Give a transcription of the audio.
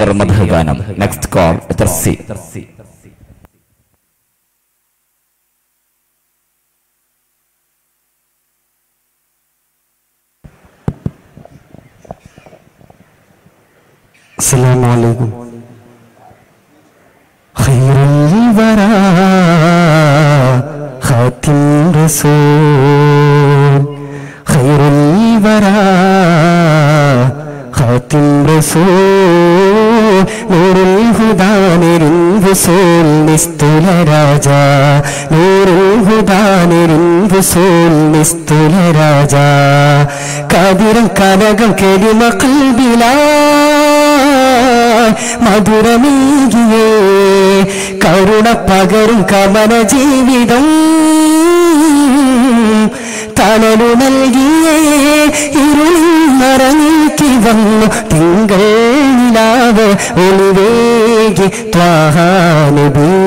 മധുഗാനം next call ജർസി السلام عليكم خير الوراء خاتم رسول خير الوراء خاتم رسول نور الهدى للرسول نستل راجا نور الهدى للرسول نستل راجا കാതിരം കനകം കെളിമ കൽബിലാ മധുരമേകിയേ കരുണ പകരും കമന ജീവിതം തണലു നൽകിയേ ഇരുളിൽ മറനീക്കി വന്നു തിങ്കൾ നിലാവ് ഒളിവേകി ത്വാഹാനബീ